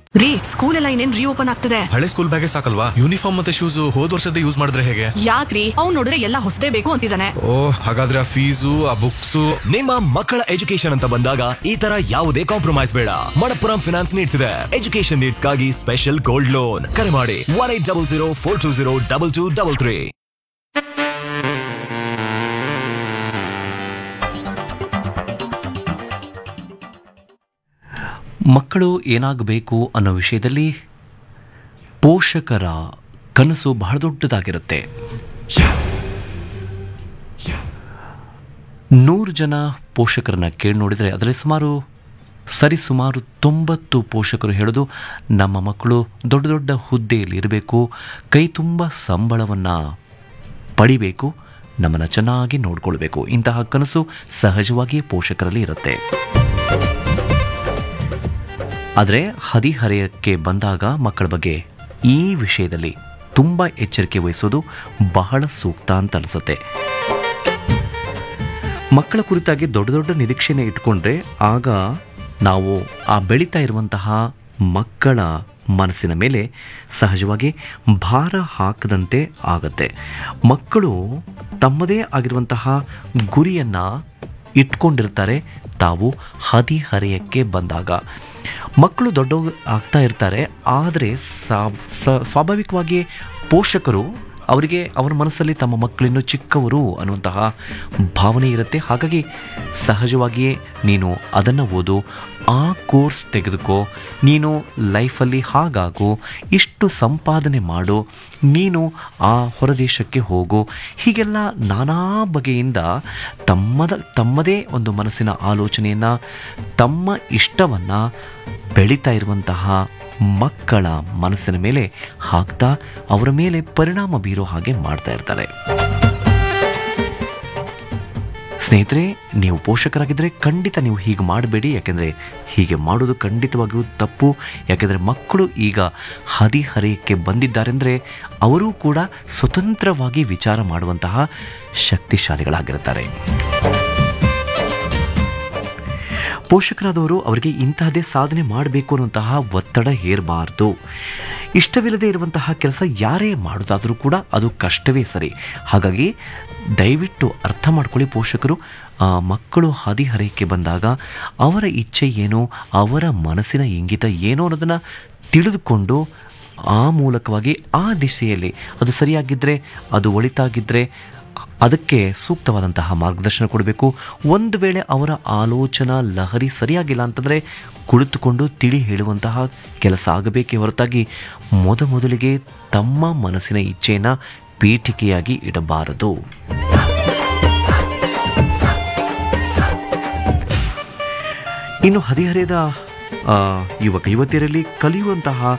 ರೀ ಸ್ಕೂಲ್ ಎಲ್ಲ ಇನ್ನೇನ್ ರೀಓಪನ್ ಆಗ್ತದೆ ಹಳೆ ಸ್ಕೂಲ್ ಬ್ಯಾಗೇ ಸಾಕಲ್ವಾ ಯೂನಿಫಾರ್ಮ್ ಮತ್ತೆ ಶೂಸ್ ಹೋದ್ ವರ್ಷದ ಯೂಸ್ ಮಾಡಿದ್ರೆ ಹೇಗೆ ಯಾಕ್ರಿ ಅವ್ನ್ ನೋಡಿದ್ರೆ ಎಲ್ಲ ಹೊಸದೇ ಬೇಕು ಅಂತಿದ್ದಾನೆ ಓ ಹಾಗಾದ್ರೆ ಆ ಫೀಸು ಆ ಬುಕ್ಸು ನಿಮ್ಮ ಮಕ್ಕಳ ಎಜುಕೇಶನ್ ಅಂತ ಬಂದಾಗ ಈ ತರ ಯಾವುದೇ ಕಾಂಪ್ರಮೈಸ್ ಬೇಡ ಮಣಪ್ಪುರಂ ಫಿನಾನ್ಸ್ ನೀಡ್ತಿದೆ ಎಜುಕೇಶನ್ ನೀಡ್ಸ್ಗಾಗಿ ಸ್ಪೆಷಲ್ ಗೋಲ್ಡ್ ಲೋನ್ ಕರೆ ಮಾಡಿ one eight double zero four two zero double two double three ಮಕ್ಕಳು ಏನಾಗಬೇಕು ಅನ್ನೋ ವಿಷಯದಲ್ಲಿ ಪೋಷಕರ ಕನಸು ಬಹಳ ದೊಡ್ಡದಾಗಿರುತ್ತೆ ನೂರು ಜನ ಪೋಷಕರನ್ನ ಕೇಳಿ ನೋಡಿದರೆ ಅದರಲ್ಲಿ ಸುಮಾರು ಸರಿಸುಮಾರು ತೊಂಬತ್ತು ಪೋಷಕರು ಹೇಳೋದು ನಮ್ಮ ಮಕ್ಕಳು ದೊಡ್ಡ ದೊಡ್ಡ ಹುದ್ದೆಯಲ್ಲಿ ಇರಬೇಕು ಕೈ ತುಂಬ ಸಂಬಳವನ್ನು ಪಡಿಬೇಕು ನಮ್ಮನ್ನು ಚೆನ್ನಾಗಿ ನೋಡ್ಕೊಳ್ಬೇಕು ಇಂತಹ ಕನಸು ಸಹಜವಾಗಿಯೇ ಪೋಷಕರಲ್ಲಿ ಇರುತ್ತೆ ಆದರೆ ಹದಿಹರೆಯಕ್ಕೆ ಬಂದಾಗ ಮಕ್ಕಳ ಬಗ್ಗೆ ಈ ವಿಷಯದಲ್ಲಿ ತುಂಬ ಎಚ್ಚರಿಕೆ ವಹಿಸೋದು ಬಹಳ ಸೂಕ್ತ ಅಂತ ಅನಿಸುತ್ತೆ ಮಕ್ಕಳ ಕುರಿತಾಗಿ ದೊಡ್ಡ ದೊಡ್ಡ ನಿರೀಕ್ಷೆನೆ ಇಟ್ಕೊಂಡ್ರೆ ಆಗ ನಾವು ಆ ಬೆಳೀತಾ ಇರುವಂತಹ ಮಕ್ಕಳ ಮನಸ್ಸಿನ ಮೇಲೆ ಸಹಜವಾಗಿ ಭಾರ ಹಾಕದಂತೆ ಆಗತ್ತೆ ಮಕ್ಕಳು ತಮ್ಮದೇ ಆಗಿರುವಂತಹ ಗುರಿಯನ್ನು ಇಟ್ಕೊಂಡಿರ್ತಾರೆ ತಾವು ಹದಿಹರೆಯಕ್ಕೆ ಬಂದಾಗ ಮಕ್ಕಳು ದೊಡ್ಡ ಆಗ್ತಾ ಇರ್ತಾರೆ ಆದರೆ ಸ್ವಾಭಾವಿಕವಾಗಿ ಪೋಷಕರು ಅವರಿಗೆ ಅವರ ಮನಸ್ಸಲ್ಲಿ ತಮ್ಮ ಮಕ್ಕಳಿನ್ನೂ ಚಿಕ್ಕವರು ಅನ್ನುವಂತಹ ಭಾವನೆ ಇರುತ್ತೆ ಹಾಗಾಗಿ ಸಹಜವಾಗಿಯೇ ನೀನು ಅದನ್ನು ಓದು ಆ ಕೋರ್ಸ್ ತೆಗೆದುಕೋ ನೀನು ಲೈಫಲ್ಲಿ ಹಾಗಾಗು ಇಷ್ಟು ಸಂಪಾದನೆ ಮಾಡು ನೀನು ಆ ಹೊರದೇಶಕ್ಕೆ ಹೋಗು ಹೀಗೆಲ್ಲ ನಾನಾ ಬಗೆಯಿಂದ ತಮ್ಮದ ತಮ್ಮದೇ ಒಂದು ಮನಸ್ಸಿನ ಆಲೋಚನೆಯನ್ನು ತಮ್ಮ ಇಷ್ಟವನ್ನು ಬೆಳೀತಾ ಇರುವಂತಹ ಮಕ್ಕಳ ಮನಸ್ಸಿನ ಮೇಲೆ ಹಾಕ್ತಾ ಅವರ ಮೇಲೆ ಪರಿಣಾಮ ಬೀರೋ ಹಾಗೆ ಮಾಡ್ತಾ ಇರ್ತಾರೆ ಸ್ನೇಹಿತರೆ ನೀವು ಪೋಷಕರಾಗಿದ್ದರೆ ಖಂಡಿತ ನೀವು ಹೀಗೆ ಮಾಡಬೇಡಿ ಯಾಕೆಂದರೆ ಹೀಗೆ ಮಾಡೋದು ಖಂಡಿತವಾಗಿಯೂ ತಪ್ಪು ಯಾಕೆಂದರೆ ಮಕ್ಕಳು ಈಗ ಹದಿಹರೆಯಕ್ಕೆ ಬಂದಿದ್ದಾರೆಂದರೆ ಅವರೂ ಕೂಡ ಸ್ವತಂತ್ರವಾಗಿ ವಿಚಾರ ಮಾಡುವಂತಹ ಶಕ್ತಿಶಾಲಿಗಳಾಗಿರುತ್ತಾರೆ ಪೋಷಕರಾದವರು ಅವರಿಗೆ ಇಂತಹದೇ ಸಾಧನೆ ಮಾಡಬೇಕು ಅನ್ನುವಂತಹ ಒತ್ತಡ ಹೇರಬಾರ್ದು ಇಷ್ಟವಿಲ್ಲದೆ ಇರುವಂತಹ ಕೆಲಸ ಯಾರೇ ಮಾಡೋದಾದರೂ ಕೂಡ ಅದು ಕಷ್ಟವೇ ಸರಿ ಹಾಗಾಗಿ ದಯವಿಟ್ಟು ಅರ್ಥ ಮಾಡ್ಕೊಳ್ಳಿ ಪೋಷಕರು ಆ, ಮಕ್ಕಳು ಹದಿಹರೆಯಕ್ಕೆ ಬಂದಾಗ ಅವರ ಇಚ್ಛೆ ಏನು ಅವರ ಮನಸ್ಸಿನ ಇಂಗಿತ ಏನು ಅನ್ನೋದನ್ನು ತಿಳಿದುಕೊಂಡು ಆ ಮೂಲಕವಾಗಿ ಆ ದಿಶೆಯಲ್ಲಿ ಅದು ಸರಿಯಾಗಿದ್ದರೆ ಅದು ಒಳಿತಾಗಿದ್ದರೆ ಅದಕ್ಕೆ ಸೂಕ್ತವಾದಂತಹ ಮಾರ್ಗದರ್ಶನ ಕೊಡಬೇಕು ಒಂದು ವೇಳೆ ಅವರ ಆಲೋಚನಾ ಲಹರಿ ಸರಿಯಾಗಿಲ್ಲ ಅಂತಂದರೆ ಕುಳಿತುಕೊಂಡು ತಿಳಿ ಹೇಳುವಂತಹ ಕೆಲಸ ಆಗಬೇಕೇ ಹೊರತಾಗಿ ಮೊದಮೊದಲಿಗೆ ತಮ್ಮ ಮನಸ್ಸಿನ ಇಚ್ಛೆಯನ್ನು ಪೀಠಿಕೆಯಾಗಿ ಇಡಬಾರದು ಇನ್ನು ಹದಿಹರೆಯದ ಆ, ಯುವಕ ಯುವತಿಯರಲ್ಲಿ ಕಲಿಯುವಂತಹ